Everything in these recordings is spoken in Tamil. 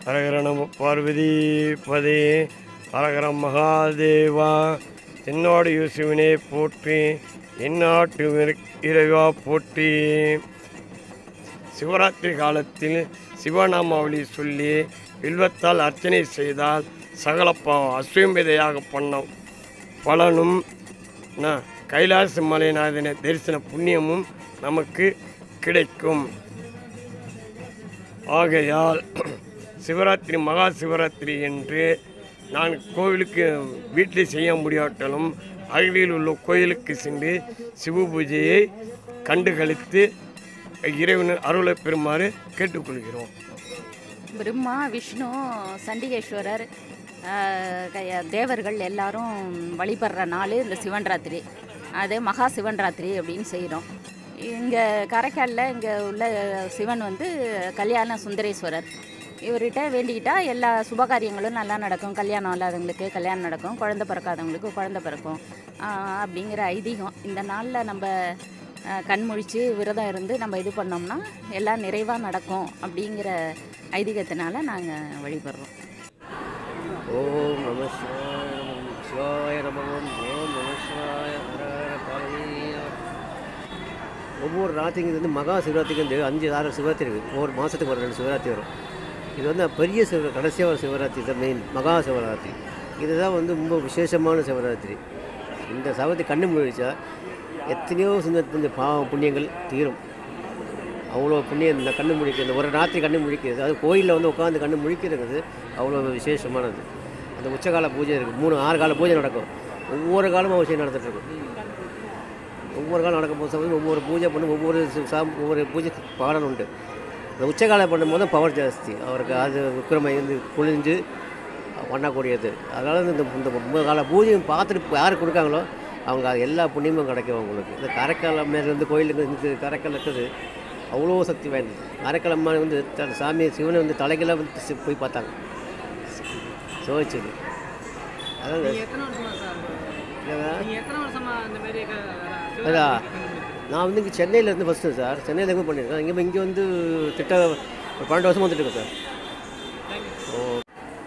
ஹரஹர நம பார்வதி பதே ஹரஹர மகாதேவா தென்னாடு யூசுவினே போற்றி எந்நாட்டு இறை- இறைவா போற்றி சிவராத்திரி காலத்தில் சிவநாமாவளி சொல்லி வில்வத்தால் அர்ச்சனை செய்தால் சகல பாவம் அஸ்வம்பேதையாக பண்ண பலனும் ந- கைலாச மலைநாதன தரிசன புண்ணியமும் நமக்கு கிடைக்கும் ஆகையால் சிவராத்திரி மகா சிவராத்திரி என்று நான் கோவிலுக்கு வீட்டில் செய்ய முடியாட்டாலும் அருகில் உள்ள கோயிலுக்கு சென்று சிவ பூஜையை கண்டு கழித்து இறைவன் அருளை பெறுமாறு கேட்டுக்கொள்கிறோம் பிரம்மா விஷ்ணு சண்டிகேஸ்வரர் ஆஹ், க- தேவர்கள் எல்லாரும் வழிபடுற நாள் இந்த சிவன் ராத்திரி அது மகா சிவன் ராத்திரி அப்படின்னு செய்கிறோம் இங்கே காரைக்காலில் இங்கே உள்ள சிவன் வந்து கல்யாண சுந்தரேஸ்வரர் இவர்கிட்ட வேண்டிக்கிட்டா எல்லா சுபகாரியங்களும் நல்லா நடக்கும் கல்யாணம் இல்லாதவங்களுக்கு கல்யாணம் நடக்கும் குழந்தை பிறக்காதவங்களுக்கு குழந்தை பிறக்கும் ஆஹ், அப்படிங்கிற ஐதீகம் இந்த நாளில் நம்ம ஆஹ், கண் முழிச்சு விரதம் இருந்து நம்ம இது பண்ணோம்னா எல்லாம் நிறைவாக நடக்கும் அப்படிங்கிற ஐதீகத்தினால நாங்கள் வழிபடுறோம் ஓம் நம சிவாய நம சிவாய நமம் ஓம் நம சிவாய ஹர ஹர பார்வதி ஒவ்வொரு ராத்திரிக்கு வந்து மகா சிவராத்திரிக்கு வந்து அஞ்சு ஆறு சிவராத்திரி இருக்குது ஒவ்வொரு மாதத்துக்கு ஒரு ரெண்டு சிவராத்திரி வரும் இது வந்து பெரிய சிவ கடைசியாக ஒரு சிவராத்திரி தான் மெயின் மகா சிவராத்திரி இதுதான் வந்து ரொம்ப விசேஷமான சிவராத்திரி இந்த சவத்தை கண்ணு முழிச்சா எத்தனையோ சின்ன கொஞ்சம் பாவம் புண்ணியங்கள் தீரும் அவ்வளோ புண்ணியம் இந்த கண்ணு முழிக்க இந்த ஒரு ராத்திரி கண்ணு முழிக்கிறது அது கோயிலில் வந்து உட்காந்து கண்ணு முழிக்கிறது அவ்வளோ விசேஷமானது அந்த உச்சகால பூஜை இருக்குது மூணு ஆறு கால பூஜை நடக்கும் ஒவ்வொரு காலமும் அவசியம் நடந்துட்டு இருக்கும் ஒவ்வொரு காலம் நடக்கும் போது ஒவ்வொரு பூஜை பண்ணும் ஒவ்வொரு சி- சாம் ஒவ்வொரு பூஜை பலன் உண்டு இந்த உச்சகால பண்ணும்போது பவர் ஜாஸ்தி அவருக்கு அது விக்ரமை வந்து குளிஞ்சு பண்ணக்கூடியது அதனால் இந்த இந்த ஒன்பது கால பூஜையும் பார்த்துட்டு யார் கொடுக்காங்களோ அவங்க அது எல்லா புண்ணியமும் கிடைக்கும் அவங்களுக்கு இந்த காரைக்கால் அம்மையார் வந்து கோயிலுக்கு வந்து காரைக்கால் இருக்குது அவ்வளோ சக்தி வாய்ந்தது காரைக்கால் அம்மா வந்து த- சாமி சிவனை வந்து தலைகளாக வந்து சி- போய் பார்த்தாங்க சோதிச்சது அதாவது எத்தனை வருஷமா சார் என்னங்க? நீங்க எத்தனை வருஷமா இந்த மாதிரி க- அதா சிவராத்திரி நான் வந்து இங்கே சென்னையில் இருந்து ஃபஸ்ட்டு சார் சென்னையில் எங்கே பண்ணியிருக்கேன் இங்கே இங்கே வந்து திட்ட ஒரு பன்னெண்டு வருஷம் வந்துட்டு இருக்கேன் சார் ஓ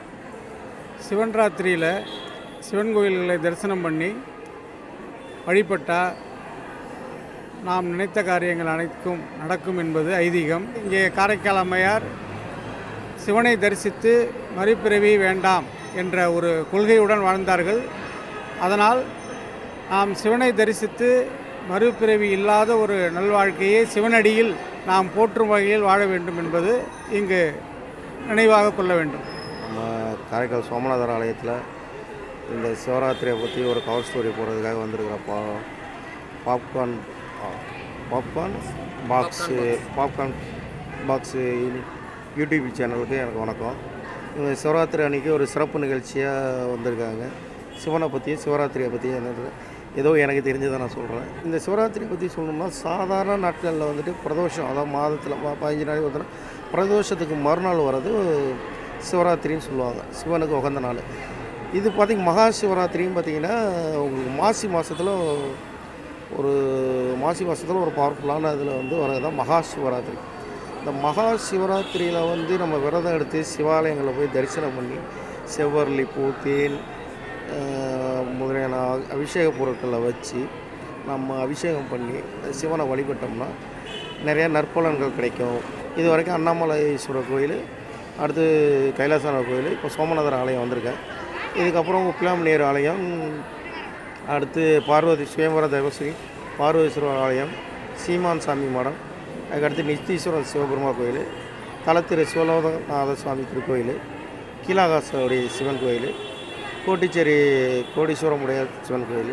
சிவன் ராத்திரியில் சிவன் கோயில்களை தரிசனம் பண்ணி வழிபட்டால் நாம் நினைத்த காரியங்கள் அனைத்தும் நடக்கும் என்பது ஐதீகம் இங்கே காரைக்கால் அம்மையார் சிவனை தரிசித்து மறுபிறவி வேண்டாம் என்ற ஒரு கொள்கையுடன் வாழ்ந்தார்கள் அதனால் நாம் சிவனை தரிசித்து மறுபிறவி இல்லாத ஒரு நல்வாழ்க்கையை சிவனடியில் நாம் போற்றும் வகையில் வாழ வேண்டும் என்பது இங்கு நினைவாக கொள்ள வேண்டும் நம்ம காரைக்கால் சோமநாதர் ஆலயத்தில் இந்த சிவராத்திரியை பற்றி ஒரு கவர் ஸ்டோரி போடுறதுக்காக வந்திருக்கிறப்போ popcorn popcorn box popcorn box YouTube சேனலுக்கு எனக்கு வணக்கம் இவங்க சிவராத்திரி அன்றைக்கி ஒரு சிறப்பு நிகழ்ச்சியாக வந்திருக்காங்க சிவனை பற்றி சிவராத்திரியை பற்றி என்னது ஏதோ எனக்கு தெரிஞ்சதை நான் சொல்கிறேன் இந்த சிவராத்திரியை பற்றி சொல்லணும்னா சாதாரண நாட்களில் வந்துட்டு பிரதோஷம் அதாவது மாதத்தில் பதினஞ்சு நாளைக்கு ஒரு தடவை பிரதோஷத்துக்கு மறுநாள் வர்றது சிவராத்திரின்னு சொல்லுவாங்க சிவனுக்கு உகந்த நாள் இது பார்த்திங்க மகா சிவராத்திரின்னு பார்த்திங்கன்னா உங்களுக்கு மாசி மாதத்தில் ஒரு மாசி மாதத்தில் ஒரு பவர்ஃபுல்லான இதில் வந்து வரது தான் மகா சிவராத்திரி இந்த மகா சிவராத்திரியில் வந்து நம்ம விரதம் எடுத்து சிவாலயங்களில் போய் தரிசனம் பண்ணி செவ்வரளி பூ தேன் ஆஹ், முதலியான அ- அபிஷேக பொருட்களை வச்சு நம்ம அபிஷேகம் பண்ணி சிவனை வழிபட்டோம்னா நிறைய நற்பலன்கள் கிடைக்கும் இது வரைக்கும் அண்ணாமலைஸ்வரர் கோயில் அடுத்து கைலாசநாதர் கோயில் இப்போ சோமநாதர் ஆலயம் வந்திருக்கேன் இதுக்கப்புறம் உப்பிலாமணியர் ஆலயம் அடுத்து பார்வதி சுயம்பர தேவஸ்ரீ பார்வதீஸ்வரர் ஆலயம் சீமான் சாமி மடம் அதுக்கடுத்து நித்தீஸ்வரர் சிவபெருமா கோயில் தலத்திரு சிவலோகநாத சுவாமி திருக்கோயில் கீழாகாசோடைய சிவன் கோயில் கோட்டிச்சேரி கோடீஸ்வரமுடைய சிவன் கோயில்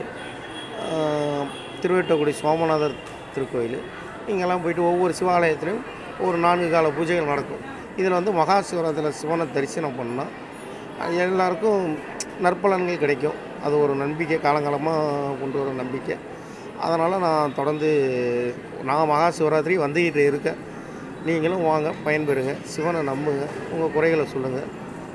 ஆஹ், திருவேட்டக்குடி சோமநாதர் திருக்கோயில் இங்கெல்லாம் போயிட்டு ஒவ்வொரு சிவாலயத்திலையும் ஒரு நான்கு கால பூஜைகள் நடக்கும் இதில் வந்து மகா சிவராத்திரியில் சிவனை தரிசனம் பண்ணால் எல்லாருக்கும் நற்பலன்கள் கிடைக்கும் அது ஒரு நம்பிக்கை காலங்காலமாக கொண்டு வர நம்பிக்கை அதனால் நான் தொடர்ந்து நான் மகா சிவராத்திரி வந்துக்கிட்டு இருக்கேன் நீங்களும் வாங்க பயன்பெறுங்க சிவனை நம்புங்க உங்கள் குறைகளை சொல்லுங்கள்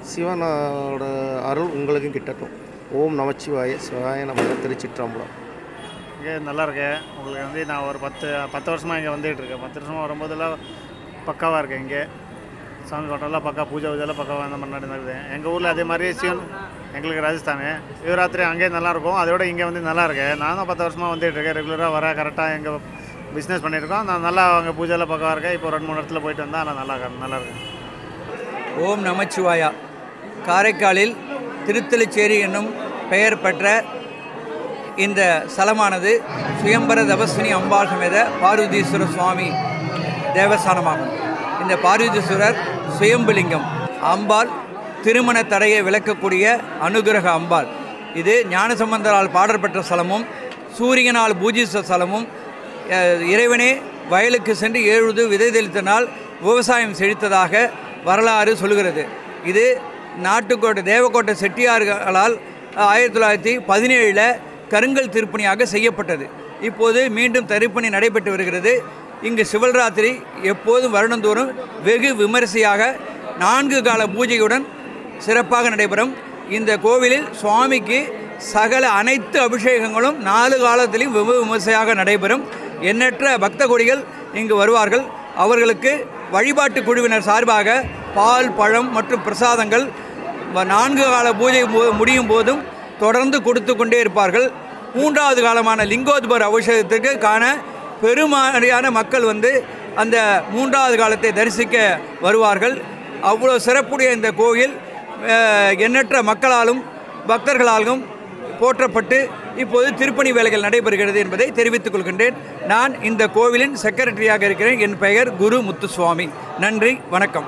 சிவனோட அருள் உங்களுக்கும் கிட்டட்டும் ஓம் நமச்சிவாய சிவாய நம்ம திருச்சிற்றம்பலம் இங்கே நல்லா இருக்கேன் உங்களுக்கு வந்து நான் ஒரு பத்து பத்து வருஷமாக இங்கே வந்துகிட்டு இருக்கேன் பத்து வருஷமாக வரும்போதெல்லாம் பக்காவாக இருக்கேன் இங்கே சாமி கோட்டெல்லாம் பக்கா பூஜை பூஜைலாம் பக்காவாக அந்த மாதிரி நடந்தது எங்கள் ஊரில் அதே மாதிரி சிவன் எங்களுக்கு ராஜஸ்தானு சிவராத்திரி அங்கேயே நல்லாயிருக்கும் அதோட இங்கே வந்து நல்லா இருக்கு நானும் பத்து வருஷமாக வந்துட்டு இருக்கேன் ரெகுலராக வர கரெக்டாக எங்கள் பிஸ்னஸ் பண்ணியிருக்கோம் நான் நல்லா அங்கே பூஜைலாம் பக்கவாக இருக்கேன் இப்போ ரெண்டு மூணு இடத்துல போயிட்டு வந்தால் ஆனால் நல்லா இருக்கு- நல்லா இருக்கு ஓம் நமச்சிவாயா காரைக்காலில் திருத்தலிச்சேரி என்னும் பெயர் பெற்ற இந்த ஸ்தலமானது சுயம்பர தபஸ்வினி அம்பாள் சமேத பார்வதீஸ்வர சுவாமி தேவஸ்தானமாகும் இந்த பார்வதீஸ்வரர் சுயம்புலிங்கம் அம்பாள் திருமண தடையை விளக்கக்கூடிய அனுகிரக அம்பாள் இது ஞானசம்பந்தரால் பாடல் பெற்ற ஸ்தலமும் சூரியனால் பூஜித்த ஸ்தலமும் அஹ், இறைவனே வயலுக்கு சென்று ஏழுது விதை தெளித்தனால் விவசாயம் செழித்ததாக வரலாறு சொல்கிறது இது நாட்டுக்கோட்டை தேவக்கோட்டை செட்டியார்களால் ஆயிரத்தி தொள்ளாயிரத்தி பதினேழில் கருங்கல் திருப்பணியாக செய்யப்பட்டது இப்போது மீண்டும் திருப்பணி நடைபெற்று வருகிறது இங்கு சிவராத்திரி எப்போதும் வருடந்தோறும் வெகு விமரிசையாக நான்கு கால பூஜையுடன் சிறப்பாக நடைபெறும் இந்த கோவிலில் சுவாமிக்கு சகல அனைத்து அபிஷேகங்களும் நாலு காலத்திலும் வெகு விமர்சையாக நடைபெறும் எண்ணற்ற பக்த கொடிகள் இங்கு வருவார்கள் அவர்களுக்கு வழிபாட்டு குழுவினர் சார்பாக பால் பழம் மற்றும் பிரசாதங்கள் வ- நான்கு கால பூஜை மு- முடியும் போதும் தொடர்ந்து கொடுத்து கொண்டே இருப்பார்கள் மூன்றாவது காலமான லிங்கோத்பர் அபிஷேகத்திற்கு காண பெருமாறியான மக்கள் வந்து அந்த மூன்றாவது காலத்தை தரிசிக்க வருவார்கள் அவ்வளோ சிறப்புடைய இந்த கோயில் அஹ், எண்ணற்ற மக்களாலும் பக்தர்களாலும் போற்றப்பட்டு இப்போது திருப்பணி வேலைகள் நடைபெறுகிறது என்பதை தெரிவித்துக் கொள்கின்றேன் நான் இந்த கோவிலின் செக்ரட்டரியாக இருக்கிறேன் என் பெயர் குரு முத்துசுவாமி நன்றி வணக்கம்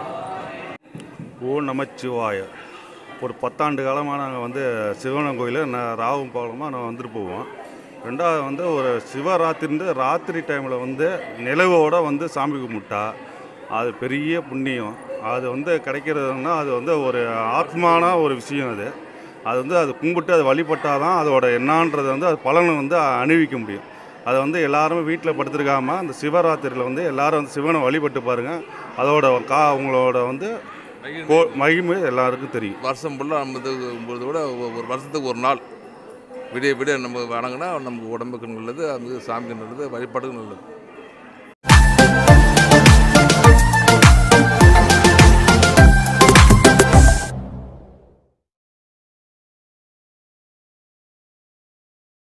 ஓ நமச்சிவாய ஒரு பத்தாண்டு காலமாக நாங்கள் வந்து சிவன் கோயிலில் நான் ராவும் பகலமாக நான் வந்துட்டு போவோம் ரெண்டாவது வந்து ஒரு சிவராத்திரிந்து ராத்திரி டைமில் வந்து நிலவோட வந்து சாமி கும்பிட்டா அது பெரிய புண்ணியம் அது வந்து கிடைக்கிறதுனா அது வந்து ஒரு ஆத்மான ஒரு விஷயம் அது அது வந்து அது கும்பிட்டு அது வழிபட்டால் தான் அதோட என்னான்றது வந்து அது பலனை வந்து அணிவிக்க முடியும் அதை வந்து எல்லாருமே வீட்டில் படுத்திருக்காம அந்த சிவராத்திரியில் வந்து எல்லாரும் வந்து சிவனை வழிபட்டு பாருங்கள் அதோட கா அவங்களோட வந்து கோ- மகிமை எல்லாருக்கும் தெரியும் வருஷம் ஃபுல்லாக நம்ம இது கும்பிட்றத விட ஒ- ஒரு வருஷத்துக்கு ஒரு நாள் விடிய விடிய நம்ம வணங்கினா நமக்கு உடம்புக்கு நல்லது அது சாமிக்கு நல்லது வழிபாட்டுக்கு நல்லது